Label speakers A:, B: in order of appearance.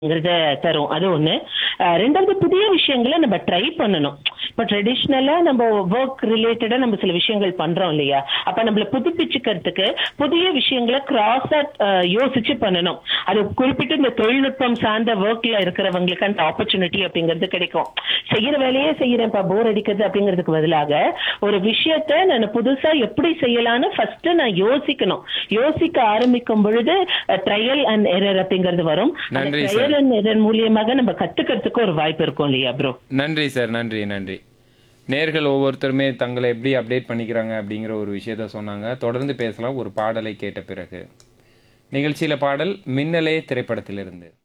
A: ங்கிறத தரும் அது ஒண்ணு அஹ் ரெண்டாவது புதிய விஷயங்களை நம்ம ட்ரை பண்ணணும் இப்போ ட்ரெடிஷ்னலா நம்ம ஒர்க் ரிலேட்டடா நம்ம சில விஷயங்கள் பண்றோம் இல்லையா அப்ப நம்மள புதுப்பிச்சுக்கிறதுக்கு புதிய விஷயங்களை கிராஸா யோசிச்சு பண்ணணும் அது குறிப்பிட்டு இந்த தொழில்நுட்பம் சார்ந்த ஒர்க்ல இருக்கிறவங்களுக்கு அந்த ஆப்பர்ச்சுனிட்டி அப்படிங்கிறது கிடைக்கும் செய்யற வேலையே செய்யறேன்ப்பா போர் அடிக்கிறது அப்படிங்கிறதுக்கு பதிலாக ஒரு விஷயத்த நான் புதுசா எப்படி செய்யலாம்னு ஃபர்ஸ்ட் நான் யோசிக்கணும் யோசிக்க ஆரம்பிக்கும் பொழுது ட்ரையல் அண்ட் எரர் அப்படிங்கிறது வரும்
B: நன்றி சார்.
A: ட்ரையல் அண்ட் எரர் மூலியமாக நம்ம கத்துக்கிறதுக்கு ஒரு வாய்ப்பு இருக்கும் இல்லையா ப்ரோ
B: நன்றி சார் நன்றி நன்றி நேர்கள் ஒவ்வொருத்தருமே தங்களை எப்படி அப்டேட் பண்ணிக்கிறாங்க அப்படிங்கிற ஒரு விஷயத்த சொன்னாங்க தொடர்ந்து பேசலாம் ஒரு பாடலை கேட்ட பிறகு நிகழ்ச்சியில பாடல் மின்னலே திரைப்படத்திலிருந்து